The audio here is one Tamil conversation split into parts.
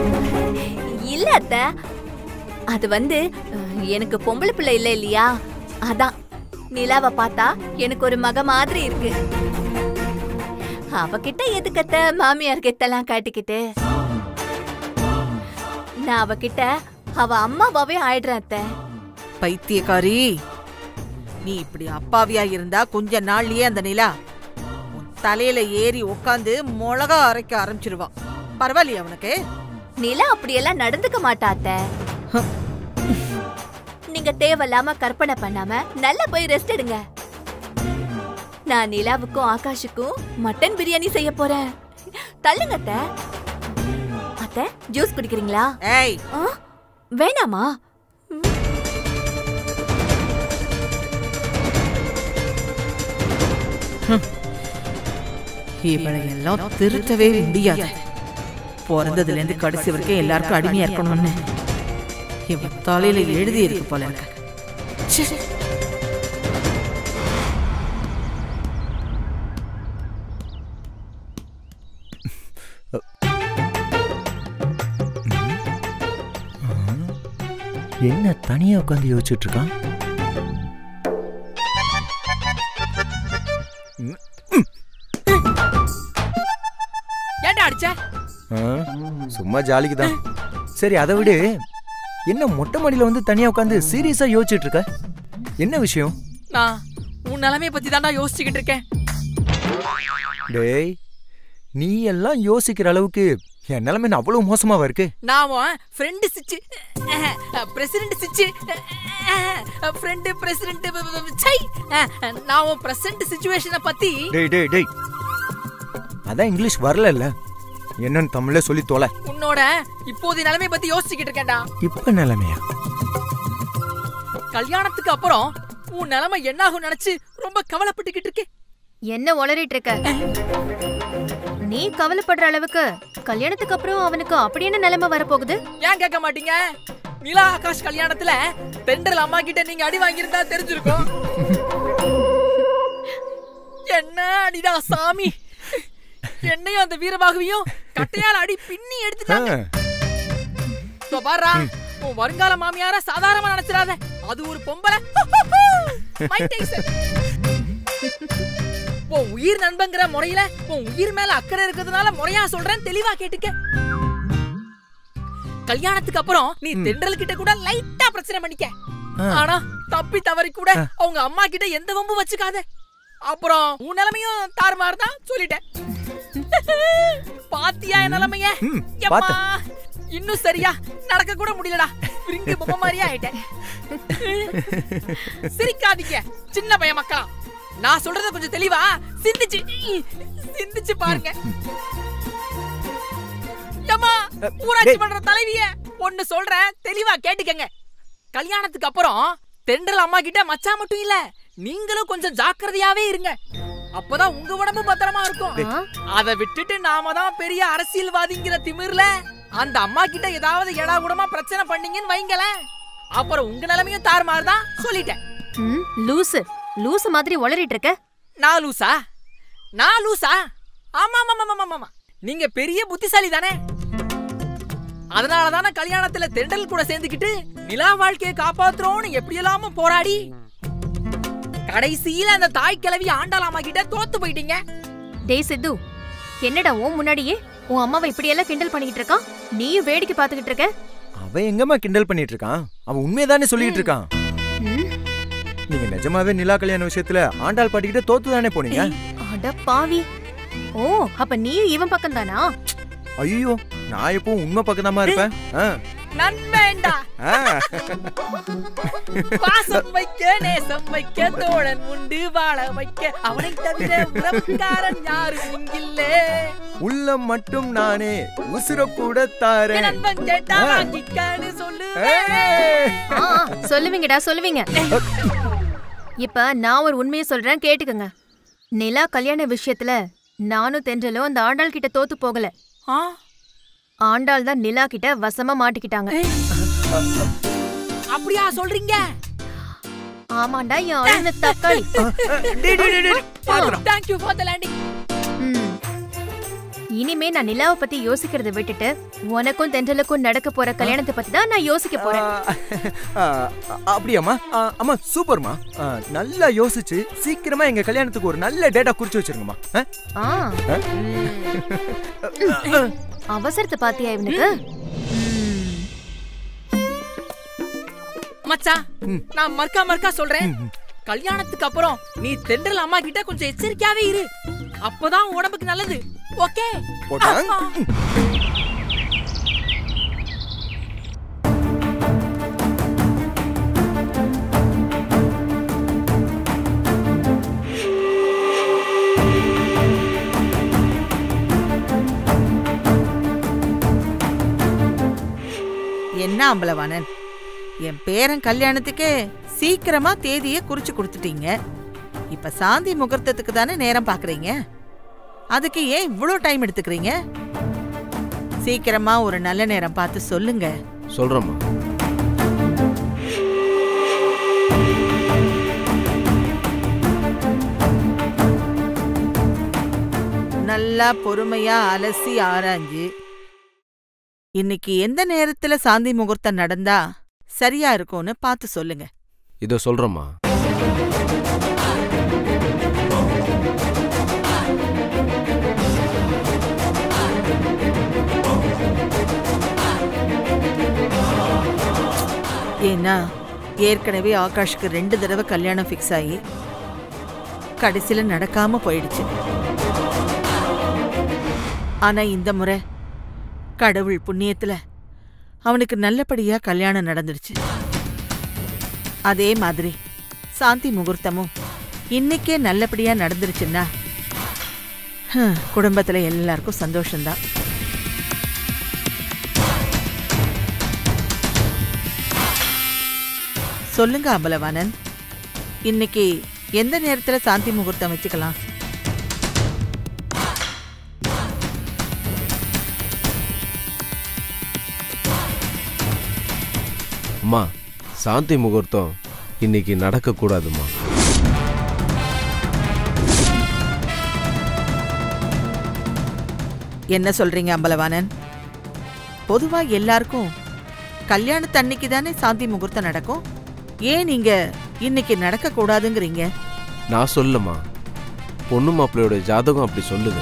இல்ல அத்த அது வந்து அஹ், எனக்கு பொம்பளை பிள்ளை இல்ல இல்லையா அதான் நிலாவை பார்த்தா எனக்கு ஒரு மக மாதிரி இருக்கு அவகிட்ட எதுக்கத்த மாமியார் கெத்தெல்லாம் காட்டிக்கிட்டு நான் அவகிட்ட அவ அம்மாவாவே ஆயிடுறேன் அத்தை பைத்தியக்காரி நீ இப்படி அப்பாவியா இருந்தா கொஞ்ச நாள்லயே அந்த நிலா உன் தலையில ஏறி உட்காந்து மிளகா அரைக்க ஆரம்பிச்சிருவா பரவாயில்லையா உனக்கு நிலா அப்படியெல்லாம் நடந்துக்க மாட்டா அத்தை நீங்க தேவையில்லாம கற்பனை பண்ணாம நல்லா போய் ரெஸ்ட் எடுங்க நான் நிலாவுக்கும் ஆகாஷுக்கும் மட்டன் பிரியாணி செய்ய போறேன் தள்ளுங்க அத்தை அத்தை ஜூஸ் குடிக்கிறீங்களா ஏய் ஆ, வேணாமா இவளை எல்லாம் திருத்தவே முடியாது பிறந்ததுல இருந்து கடைசி வரைக்கும் எல்லாருக்கும் அடிமையா இருக்கணும்னு இவ தலையில எழுதி இருக்கு போல இருக்கு ச்சே. என்ன தனியா உட்காந்து யோசிச்சுட்டு இருக்கான் ஏன்டா அடிச்ச ஆ, சும்மா ஜாலிக்கு தான் சரி அதை விடு என்ன மொட்டை மாடியில வந்து தனியா உட்காந்து சீரியஸா யோசிச்சுட்டு இருக்க என்ன விஷயம் நான் உன் நிலைமைய பத்தி தான்டா யோசிச்சுக்கிட்டு இருக்கேன் டேய் நீ எல்லாம் யோசிக்கிற அளவுக்கு என் நிலைமை என்ன அவ்வளவு மோசமாவா இருக்கு நான் உன் ஃப்ரெண்டு சிச்சு பிரசிடென்ட் சிச்சு ஃப்ரெண்டு பிரசிடென்ட் சை நான் உன் பிரசன்ட் சுச்சுவேஷனை பத்தி டேய் டேய் டேய் அதான் இங்கிலீஷ் வரல என்னன்னு தமிழ்ல சொல்லி தொலை உன்னோட இப்போதைய நிலைமைய பத்தி யோசிச்சுக்கிட்டு இருக்கேன்டா இப்ப நிலைமையா கல்யாணத்துக்கு அப்புறம் உன் நிலைமை என்னாகும் நினைச்சு ரொம்ப கவலைப்பட்டுக்கிட்டு இருக்கேன் என்ன உளறிட்டு இருக்க நீ கவலைப்படுற அளவுக்கு கல்யாணத்துக்கு அப்புறம் அவனுக்கு அப்படி என்ன நிலைமை வரப்போகுது ஏன் கேட்க மாட்டீங்க நிலா ஆகாஷ் கல்யாணத்துல தென்றல் அம்மா கிட்ட நீங்க அடி வாங்கியிருந்தா தெரிஞ்சிருக்கும் என்ன அடிடா சாமி என்னையும் அந்த வீரபாகுவையும் கட்டையால அடி பின்னி எடுத்துட்டாங்க இதோ பாருடா, உன் வருங்கால மாமியார சாதாரணமா நினைச்சிடாத அது ஒரு பொம்பளை மைக் டைசன். உன் உயிர் நண்பங்கிற முறையில உன் உயிர் மேல அக்கறை இருக்கிறதுனால முறையா சொல்றேன் தெளிவா கேட்டுக்க கல்யாணத்துக்கு அப்புறம் நீ தென்றல் கிட்ட கூட லைட்டா பிரச்சனை பண்ணிக்க ஆனா தப்பி தவறி கூட அவங்க அம்மா கிட்ட எந்த வம்பு வச்சுக்காத அப்புறம் உன் நிலைமையும் தாறுமாறு தான் சொல்லிட்டேன் பாத்தியா என் நிலைமைய ம், எம்மா, பார்த்தேன். இன்னும் சரியா நடக்க கூட முடியலடா விரிஞ்சு பொம்மை மாதிரியே ஆயிட்டேன் சிரிக்காதீங்க சின்ன பையன் மக்களா நான் சொல்றத கொஞ்சம் தெளிவா சிந்திச்சு சிந்திச்சு பாருங்க ஏம்மா, ஊராட்சி டேய். மன்ற தலைவிய ஒன்னு சொல்றேன் தெளிவா கேட்டுக்கங்க கல்யாணத்துக்கு அப்புறம் தென்றல் அம்மா கிட்ட மச்சான் மட்டும் இல்ல நீங்களும் கொஞ்சம் ஜாக்கிரதையாவே இருங்க அப்பதான் உங்க உடம்பு பத்திரமா இருக்கும் ஆ? அத விட்டுட்டு நாம தான் பெரிய அரசியல்வாதிங்கிற திமிர்ல அந்த அம்மா கிட்ட ஏதாவது எடா கூடமா பிரச்சனை பண்ணீங்கன்னு வைங்களேன் அப்புறம் உங்க நிலைமையும் தாறுமாறு தான் சொல்லிட்டேன் ம், லூசு லூசு மாதிரி உளறிட்டு இருக்க நான் லூசா நான் லூசா ஆமா ஆமா ஆமா ஆமா ஆமா நீங்க பெரிய புத்திசாலி தானே அதனால தானே கல்யாணத்துல தெண்டல் கூட சேர்ந்துக்கிட்டு நிலா வாழ்க்கையை காப்பாத்துறோம்னு எப்படியெல்லாமோ போராடி கடைசியில அந்த தாய் கிழவி ஆண்டாளாமா கிட்ட தோத்து போயிட்டீங்க டேய் சித்து என்னடா உன் முன்னாடியே உன் அம்மாவை இப்படியெல்லாம் கிண்டல் பண்ணிக்கிட்டு இருக்கான் நீயும் வேடிக்கை பார்த்துக்கிட்டு இருக்க அவன் எங்கம்மா கிண்டல் பண்ணிட்டு இருக்கான் அவன் உண்மையதானே சொல்லிட்டு இருக்கான் ம், நீங்க நிஜமாவே நிலா கல்யாண விஷயத்துல ஆண்டாள் பாட்டிக்கிட்ட தோத்து தானே போனீங்க அட பாவி ஓ அப்ப நீயும் இவன் பக்கம் தானா ஐயோ நான் எப்பவும் உண்மை பக்கத்தாமா இருப்பேன் ஆ, நண்பேண்டா ஆ. பாசம் வைக்க நேசம் வைக்க தோழன் உண்டு வாழ வைக்க அவனை தவிர உறவுக்காரன் யாரும் இங்கில்லே உள்ளம் மட்டும் நானே உசுர கூட தாரேன் என் நண்பன் கேட்டா ஆ. வாங்கிக்கான்னு சொல்லு ஏய். ஆ, ஆ, சொல்லுவீங்கடா சொல்லுவீங்க இப்ப நான் ஒரு உண்மையை சொல்றேன் கேட்டுக்கங்க நிலா கல்யாண விஷயத்துல நானும் தென்றலும் அந்த ஆண்டாள் கிட்ட தோத்து போகல ஆ? ஆண்டாள் தான் நிலா கிட்ட வசமா மாட்டிக்கிட்டாங்க அப்படியா சொல்றீங்க ஆமாண்டா என் அழுந்த தக்காளி டேய், டேய், டேய், டேய். பாத்துறோம். Thank you for the landing ம். இனிமே நான் நிலாவை பத்தி யோசிக்கிறத விட்டுட்டு உனக்கும் தென்றலுக்கும் நடக்க போற கல்யாணத்தை பத்தி தான் நான் யோசிக்க போறேன் ஆ, ஆ, அப்படியாம்மா ஆ, அம்மா சூப்பர்மா ஆ, நல்லா யோசிச்சு சீக்கிரமா எங்க கல்யாணத்துக்கு ஒரு நல்ல டேட்டா குறிச்சு வச்சிருங்கம்மா ஆ? ஆ அவசரத்தை பாத்தியா இவனுக்கு ம். மச்சான் நான் மர்க்கா மர்க்கா சொல்றேன் கல்யாணத்துக்கு அப்புறம் நீ தென்றல் அம்மா கிட்ட கொஞ்சம் எச்சரிக்கையாவே இரு அப்பதான் உன் உடம்புக்கு நல்லது ஓகே போட்டாங். என்ன அம்பலவாணன் என் பேரன் கல்யாணத்துக்கே சீக்கிரமா தேதியை குறிச்சு கொடுத்துட்டீங்க இப்ப சாந்தி முகூர்த்தத்துக்கு தானே நேரம் பாக்குறீங்க அதுக்கு ஏன் இவ்வளோ டைம் எடுத்துக்கிறீங்க சீக்கிரமா ஒரு நல்ல நேரம் பார்த்து சொல்லுங்க சொல்றேம்மா நல்லா பொறுமையா அலசி ஆராய்ஞ்சு இன்னைக்கு எந்த நேரத்துல சாந்தி முகூர்த்தம் நடந்தா சரியா இருக்கும்னு பார்த்து சொல்லுங்க இதை சொல்றேம்மா ஏன்னா ஏற்கனவே ஆகாஷ்க்கு ரெண்டு தடவை கல்யாணம் ஃபிக்ஸ் ஆகி கடைசியில நடக்காம போயிடுச்சு ஆனா இந்த முறை கடவுள் புண்ணியத்துல அவனுக்கு நல்லபடியா கல்யாணம் நடந்துடுச்சு அதே மாதிரி சாந்தி முகூர்த்தமும் இன்னைக்கே நல்லபடியா நடந்துருச்சுன்னா ஹம், குடும்பத்துல எல்லாருக்கும் சந்தோஷம்தான் சொல்லுங்க அம்பலவாணன் இன்னைக்கு எந்த நேரத்துல சாந்தி முகூர்த்தம் வச்சுக்கலாம் அம்மா சாந்தி முகூர்த்தம் இன்னைக்கு நடக்கக்கூடாதும்மா என்ன சொல்றீங்க அம்பலவாணன் பொதுவா எல்லாருக்கும் கல்யாணத்தன்னைக்கு தானே சாந்தி முகூர்த்தம் நடக்கும் ஏன் நீங்க இன்னைக்கு நடக்க கூடாதுங்கிறீங்க நான் சொல்லம்மா பொண்ணு மாப்பிள்ளையோட ஜாதகம் அப்படி சொல்லுது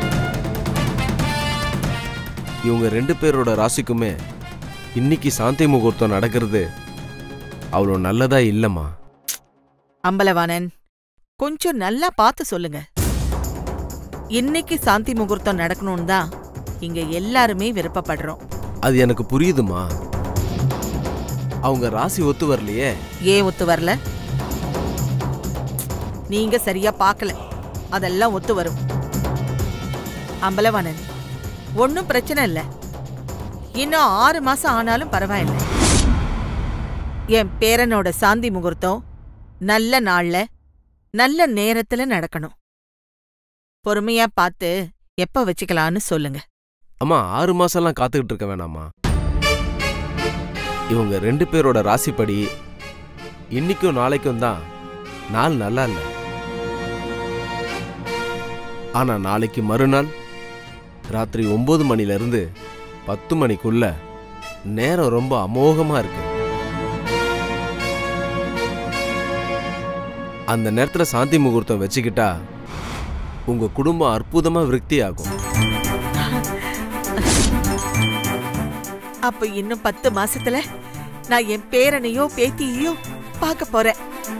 இவங்க ரெண்டு பேரோட ராசிக்குமே இன்னைக்கு சாந்தி முகூர்த்தம் நடக்கிறது அவ்வளோ நல்லதா இல்லைம்மா அம்பலவாணன் கொஞ்சம் நல்லா பார்த்து சொல்லுங்க இன்னைக்கு சாந்தி முகூர்த்தம் நடக்கணும்னு தான் இங்க எல்லாருமே விருப்பப்படுறோம் அது எனக்கு புரியுதுமா அவங்க ராசி ஒத்து வரலையே ஏன் ஒத்து வரல நீங்க சரியா பார்க்கல அதெல்லாம் ஒத்து வரும் அம்பலவாணன் ஒன்னும் பிரச்சனை இல்ல இன்னும் ஆறு மாசம் ஆனாலும் பரவாயில்ல என் பேரனோட சாந்தி முகூர்த்தம் நல்ல நாள்ல நல்ல நேரத்துல நடக்கணும் பொறுமையா பார்த்து எப்ப வச்சுக்கலான்னு சொல்லுங்க அம்மா ஆறு மாசம்லாம் காத்துக்கிட்டு இருக்க வேணாமா இவங்க ரெண்டு பேரோட ராசிப்படி இன்னைக்கும் நாளைக்கும் தான் நாள் நல்லா இல்லை ஆனா நாளைக்கு மறுநாள் ராத்திரி ஒன்பது மணில இருந்து பத்து மணிக்குள்ள நேரம் ரொம்ப அமோகமா இருக்கு அந்த நேரத்துல சாந்தி முகூர்த்தம் வச்சுக்கிட்டா உங்க குடும்பம் அற்புதமா விருத்தி ஆகும் அப்ப இன்னும் பத்து மாசத்துல நான் என் பேரனையோ பேத்தியையோ பார்க்க போறேன்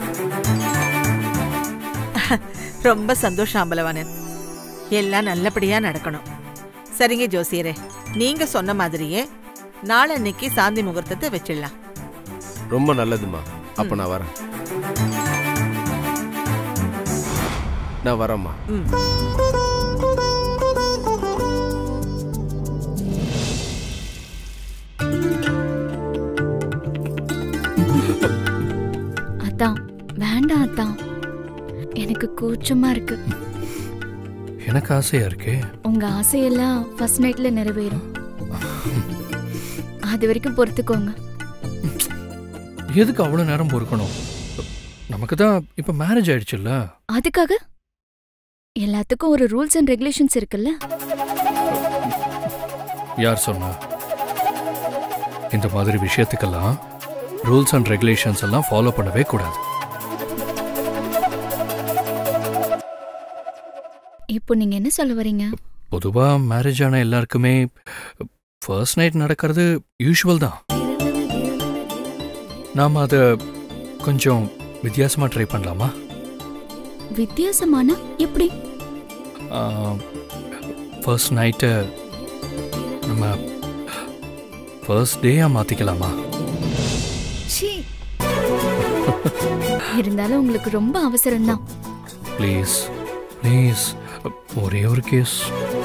ரொம்ப சந்தோஷம் அம்பலவாணன் எல்லாம் நல்லபடியா நடக்கணும் சரிங்க ஜோசியரே நீங்க சொன்ன மாதிரியே நாளன்னைக்கு சாந்தி முகூர்த்தத்தை வச்சிடலாம் ரொம்ப நல்லதுமா அப்ப நான் வரேன் நான் வரேம்மா ம் அதான் வேண்டாம் அதான் எனக்கு கூச்சமா இருக்கு எனக்கு ஆசையா இருக்கே உங்க ஆசையெல்லாம் ஃபர்ஸ்ட் நைட்ல நிறைவேறும் அது வரைக்கும் பொறுத்துக்கோங்க எதுக்கு அவ்வளோ நேரம் பொறுக்கணும் நமக்கு தான் இப்போ மேரேஜ் ஆயிடுச்சுல்ல அதுக்காக எல்லாத்துக்கும் ஒரு ரூல்ஸ் அண்ட் ரெகுலேஷன்ஸ் இருக்குல்ல யார் சொன்னா இந்த மாதிரி விஷயத்துக்கெல்லாம் ரூல்ஸ் அண்ட் ரெகுலேஷன்ஸ் எல்லாம் ஃபாலோ பண்ணவே கூடாது இப்போ நீங்க என்ன சொல்ல வரீங்க பொதுவாக மேரேஜ் ஆன எல்லாருக்குமே ஃபர்ஸ்ட் நைட் நடக்கிறது யூஷுவல் தான் நாம் அதை கொஞ்சம் வித்தியாசமாக ட்ரை பண்ணலாமா வித்தியாசமான எப்படி ஃபர்ஸ்ட் நைட்டை நம்ம ஃபர்ஸ்ட் டேயாக மாற்றிக்கலாமா ச்சீ. இருந்தாலும் உங்களுக்கு ரொம்ப அவசரம்தான் ப்ளீஸ் ப்ளீஸ் ஒரே ஒரு கேஸ்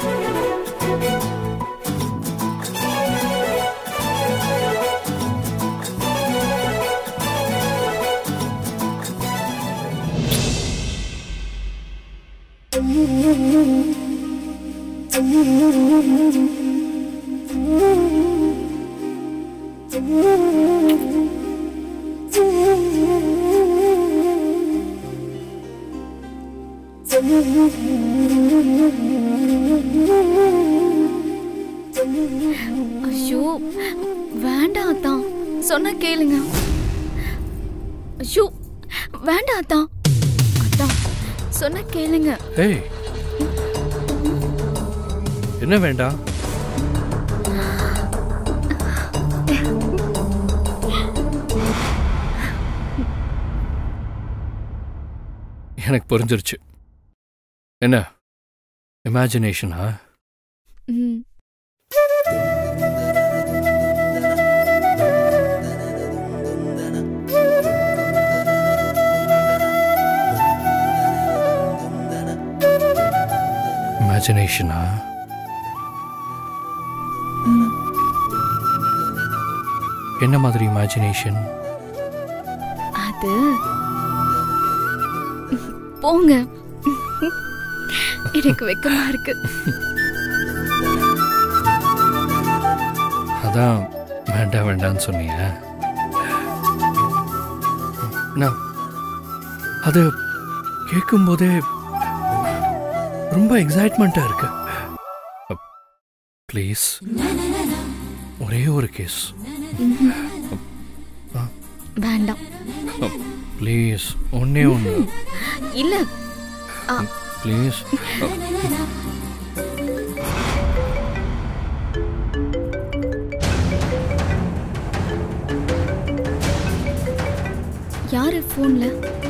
ஐயோ வேண்டாம் அத்தான் சொன்னா கேளுங்க ஐயோ வேண்டாம் அத்தான் அத்தான் சொன்னா கேளுங்க ஏய் என்ன வேண்டாம் எனக்கு புரிஞ்சிருச்சு என்ன இமேஜினேஷனா ம் இமேஜினேஷனா என்ன மாதிரி இமேஜினேஷன் அது போங்க எனக்கு வெக்கமா இருக்கு அதான் வேண்டாம் வேண்டாம்னு சொன்னீங்க நான் அது கேட்கும்போதே ரொம்ப எக்ஸைட்மெண்ட்டா இருக்கு ப்ளீஸ் ஒரே ஒரு கேஸ் வேண்டாம் ப்ளீஸ் ஒன்னே ஒன்று இல்ல ப்ளீஸ் யாரு போன்ல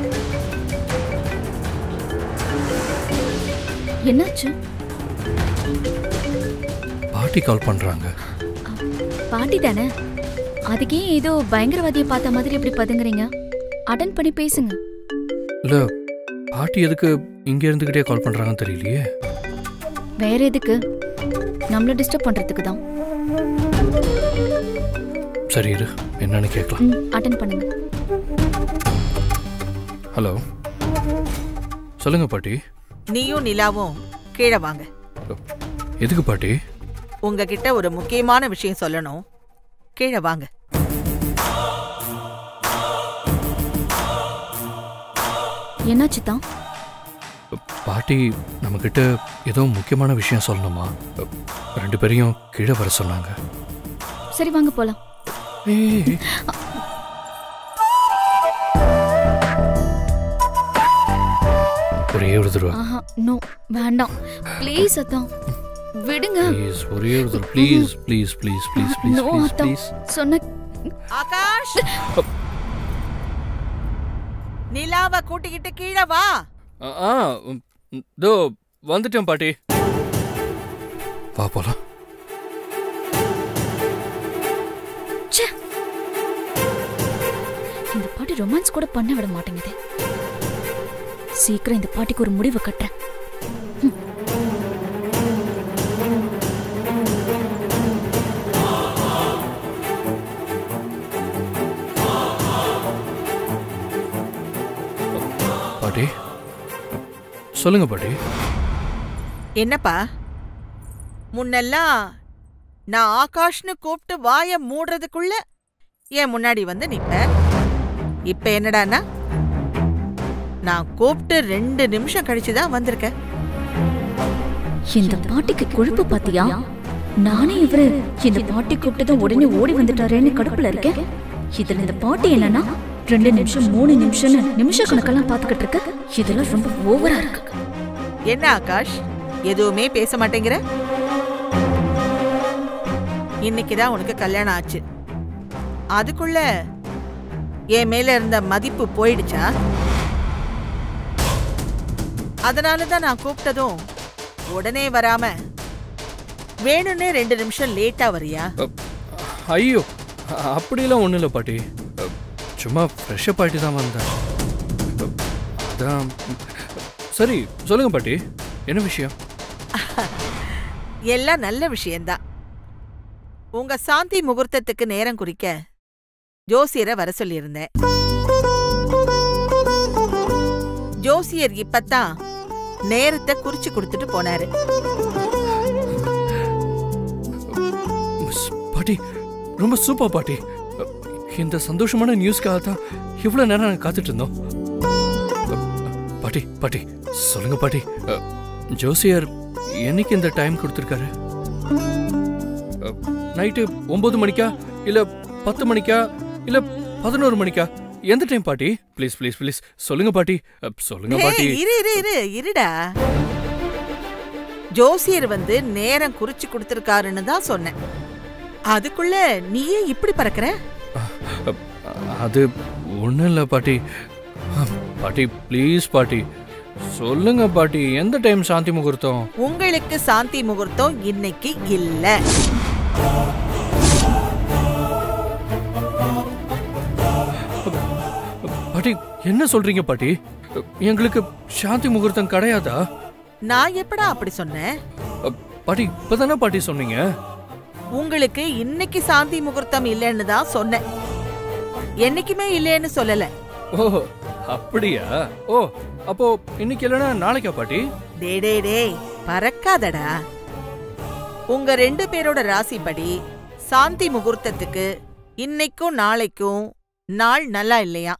என்னாச்சு பாட்டி கால் பண்றாங்க பாட்டி தானே அதுக்கே ஏதோ பயங்கரவாதியை பார்த்த மாதிரி எப்படி பதுங்குறீங்க அட்டன் பண்ணி பேசுங்க இல்ல பாட்டி எதுக்கு இங்க இருந்துகிட்டே கால் பண்றாங்கன்னு தெரியலையே வேற எதுக்கு நம்மள டிஸ்டர்ப் பண்றதுக்கு தான் சரி இரு என்னன்னு கேட்கலாம் ம் அட்டன் பண்ணுங்க ஹலோ சொல்லுங்க பாட்டி நீயும் நிலாவும் கீழே வாங்க எதுக்கு பாட்டி உங்ககிட்ட ஒரு முக்கியமான விஷயம் சொல்லணும் கீழே வாங்க என்னாச்சு தான் பாட்டி நம்மக்கிட்ட ஏதோ முக்கியமான விஷயம் சொல்லணுமா ரெண்டு பேரையும் கீழே வர சொன்னாங்க சரி வாங்க போலாம் ஏய், ஒரே ஒரு தடவை ஆஹா நோ வேண்டாம் ப்ளீஸ் அத்தான் விடுங்க ப்ளீஸ் ஒரே ஒரு தடவை please please please please please no please அத்தான் ப்ளீஸ் சொன்ன ஆகாஷ் நிலாவை கூட்டிக்கிட்டு கீழே வா ஆ ம், இதோ வந்துட்டேன் பாட்டி வா போலாம் ச்சே. இந்த பாட்டி ரொமான்ஸ் கூட பண்ண விட மாட்டேங்குது சீக்கிரம் இந்த பாட்டிக்கு ஒரு முடிவு கட்டுறேன் பாட்டி சொல்லுங்க பாட்டி என்னப்பா முன்னெல்லாம் நான் ஆகாஷ்னு கூப்பிட்டு வாய மூடுறதுக்குள்ள என் முன்னாடி வந்து நிப்ப இப்ப என்னடான்னா நான் கூப்பிட்டு ரெண்டு நிமிஷம் கழிச்சு தான் வந்திருக்க இந்த பாட்டிக்கு கொழுப்பு பாத்தியா நானே இவரு இந்த பாட்டி கூப்பிட்டதும் உடனே ஓடி வந்துட்டாரேன்னு கடுப்புல இருக்கேன் இதுல இந்த பாட்டி என்னன்னா ரெண்டு நிமிஷம் மூணு நிமிஷம்னு நிமிஷ கணக்கெல்லாம் பாத்துக்கிட்டு இருக்க இதெல்லாம் ரொம்ப ஓவரா இருக்கு என்ன ஆகாஷ் எதுவுமே பேச மாட்டேங்கிற இன்னைக்குதான் உனக்கு கல்யாணம் ஆச்சு அதுக்குள்ள என் மேல இருந்த மதிப்பு போயிடுச்சா அதனால தான் நான் கூப்பிட்டதும் உடனே வராம வேணும்னே ரெண்டு நிமிஷம் லேட்டா வரியா ஐயோ அப்படிலாம் ஒன்றும் இல்லை பாட்டி சும்மா ஃப்ரெஷ்ஷப் ஆகிட்டு தான் வந்தேன் அதான் சரி சொல்லுங்க பாட்டி என்ன விஷயம் எல்லாம் நல்ல விஷயம்தான் உங்க சாந்தி முகூர்த்தத்துக்கு நேரம் குறிக்க ஜோசியரை வர சொல்லியிருந்தேன் ஜோசியர் இப்பத்தான் நேரத்தை குறிச்சு கொடுத்துட்டு போனாரு ஸ்- பாட்டி ரொம்ப சூப்பர் பாட்டி இந்த சந்தோஷமான நியூஸ்க்காக தான் இவ்வளோ நேரம் நாங்கள் காத்துட்டு இருந்தோம் பாட்டி பாட்டி சொல்லுங்க பாட்டி ஜோசியர் என்னைக்கு இந்த டைம் கொடுத்துருக்காரு நைட்டு ஒன்பது மணிக்கா இல்ல பத்து மணிக்கா இல்ல பதினோரு மணிக்கா எந்த டைம் பாட்டி ப்ளீஸ் ப்ளீஸ் ப்ளீஸ் சொல்லுங்க பாட்டி அ, சொல்லுங்க பாட்டி ஏய், இரு இரு இரு இருடா ஜோசியர் வந்து நேரம் குறிச்சு கொடுத்திருக்காருன்னு தான் சொன்னேன் அதுக்குள்ள நீயே இப்படி பறக்கற அ, அது ஒன்றும் இல்லை பாட்டி அ, பாட்டி ப்ளீஸ் பாட்டி சொல்லுங்க பாட்டி எந்த டைம் சாந்தி முகூர்த்தம் உங்களுக்கு சாந்தி முகூர்த்தம் இன்னைக்கு இல்ல பாட்டி என்ன சொல்றீங்க பாட்டி எங்களுக்கு சாந்தி முகூர்த்தம் கிடையாதா நான் எப்படா அப்படி சொன்னேன் அ, பாட்டி இப்பதானே பாட்டி சொன்னீங்க உங்களுக்கு இன்னைக்கு சாந்தி முகூர்த்தம் இல்லைன்னு தான் சொன்னேன் என்னைக்குமே இல்லைன்னு சொல்லல ஓ அப்படியா ஓ அப்போ இன்னைக்கு இல்லைன்னா நாளைக்கா பாட்டி டே டே டேய் பறக்காதடா உங்க ரெண்டு பேரோட ராசிப்படி சாந்தி முகூர்த்தத்துக்கு இன்னைக்கும் நாளைக்கும் நாள் நல்லா இல்லையா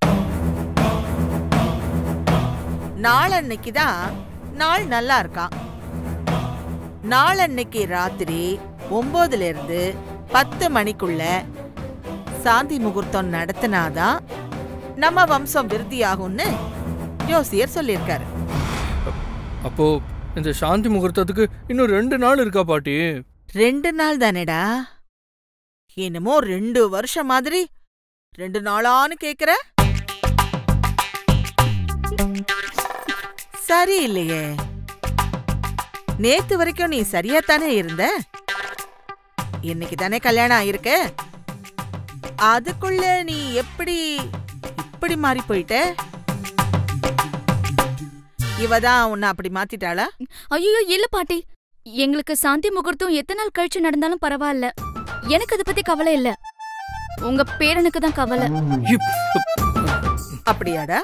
நாளன்னைக்கு தான் நாள் நல்லா இருக்கான் நாளன்னைக்கு ராத்திரி ஒன்பதுல இருந்து பத்து மணிக்குள்ள சாந்தி முகூர்த்தம் நடத்தினாதான் நம்ம வம்சம் விருத்தியாகும்னு ஜோசியர் சொல்லியிருக்காரு அப்போ இந்த சாந்தி முகூர்த்தத்துக்கு இன்னும் ரெண்டு நாள் இருக்கா பாட்டி ரெண்டு நாள் தானேடா என்னமோ ரெண்டு வருஷம் மாதிரி ரெண்டு நாளான்னு கேக்குற சரி இல்லையே நேத்து வரைக்கும் நீ சரியா தானே இருந்த இன்னைக்கு தானே கல்யாணம் ஆயிருக்கு அதுக்குள்ள நீ எப்படி இப்படி மாறி போயிட்ட இவ தான் உன்னை அப்படி மாத்திட்டாளா ஐயோ இல்ல பாட்டி எங்களுக்கு சாந்தி முகூர்த்தம் எத்தனை நாள் கழிச்சு நடந்தாலும் பரவாயில்ல எனக்கு அதை பத்தி கவலை இல்ல உங்க பேரனுக்கு தான் கவலை இப்- அப்படியாடா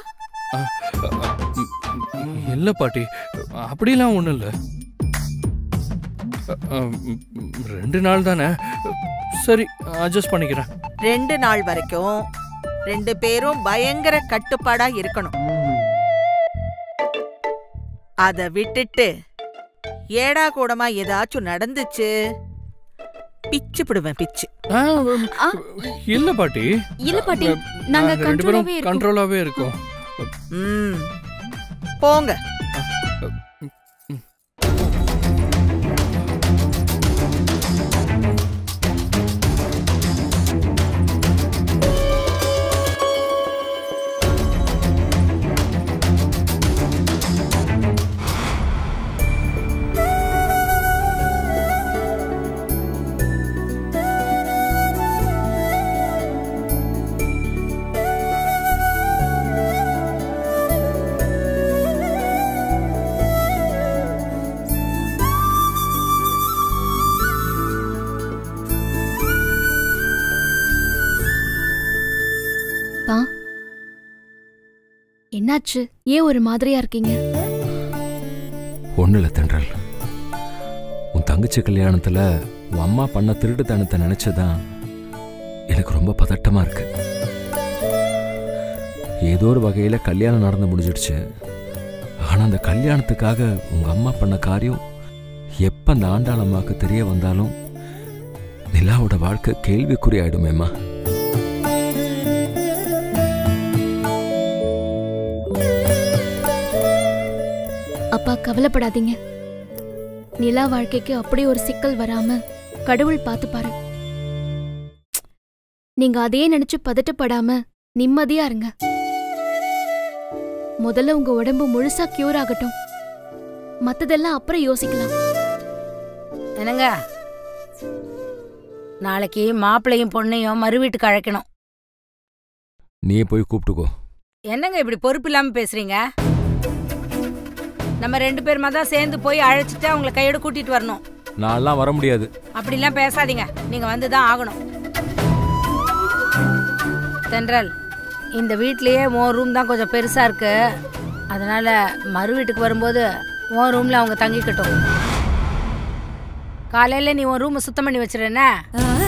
இல்ல பாட்டி அப்படிலாம் ஒண்ணும் இல்ல அ, ம், ரெண்டு நாள் தானே சரி அட்ஜஸ்ட் பண்ணிக்கிறேன் ரெண்டு நாள் வரைக்கும் ரெண்டு பேரும் பயங்கர கட்டுப்பாடா இருக்கணும் அத விட்டுட்டு ஏடா கூடமா ஏதாச்சும் நடந்துச்சு பிச்சு பிடுவேன் பிச்சு ஆ, ம், ஆ. இல்ல பாட்டி இல்ல பாட்டி நாங்க நாங்க ரெண்டு பேரும் கண்ட்ரோலாவே இருக்கோம் கண்ட்ரோலாவே இருக்கோம் ம் போங்க பா என்னாச்சு ஏன் ஒரு மாதிரியா இருக்கீங்க ஒன்றும் இல்லை தென்றல் உன் தங்கச்சி கல்யாணத்தில் உன் அம்மா பண்ண திருட்டுத்தனத்தை நினச்சதான் எனக்கு ரொம்ப பதட்டமாக இருக்கு ஏதோ ஒரு வகையில் கல்யாணம் நடந்து முடிஞ்சிடுச்சு ஆனால் அந்த கல்யாணத்துக்காக உங்கள் அம்மா பண்ண காரியம் எப்போ அந்த ஆண்டாளம்மாவுக்கு தெரிய வந்தாலும் நிலாவோட வாழ்க்கை கேள்விக்குறி ஆயிடுமேம்மா அப்பா கவலைப்படாதீங்க நிலா வாழ்க்கைக்கு அப்படி ஒரு சிக்கல் வராம கடவுள் பார்த்துப்பாரு நீங்க அதையே நினைச்சு பதட்டப்படாம நிம்மதியா இருங்க முதல்ல உங்க உடம்பு முழுசா கியூர் ஆகட்டும் மத்ததெல்லாம் அப்புறம் யோசிக்கலாம் என்னங்க நாளைக்கு மாப்பிள்ளையும் பொண்ணையும் மறு வீட்டுக்கு அழைக்கணும் நீ போய் கூப்பிட்டுக்கோ என்னங்க இப்படி பொறுப்பு இல்லாம பேசுறீங்க நம்ம ரெண்டு பேருமா தான் சேர்ந்து போய் அழைச்சிட்டு அவங்கள கையோட கூட்டிட்டு வரணும் நான்லாம் வர முடியாது அப்படிலாம் பேசாதீங்க நீங்க வந்து தான் ஆகணும் தென்றல் இந்த வீட்லயே உன் ரூம் தான் கொஞ்சம் பெருசா இருக்கு அதனால மறு வீட்டுக்கு வரும்போது உன் ரூம்ல அவங்க தங்கிக்கட்டும் காலையில நீ உன் ரூமை சுத்தம் பண்ணி வச்சிருஎன்ன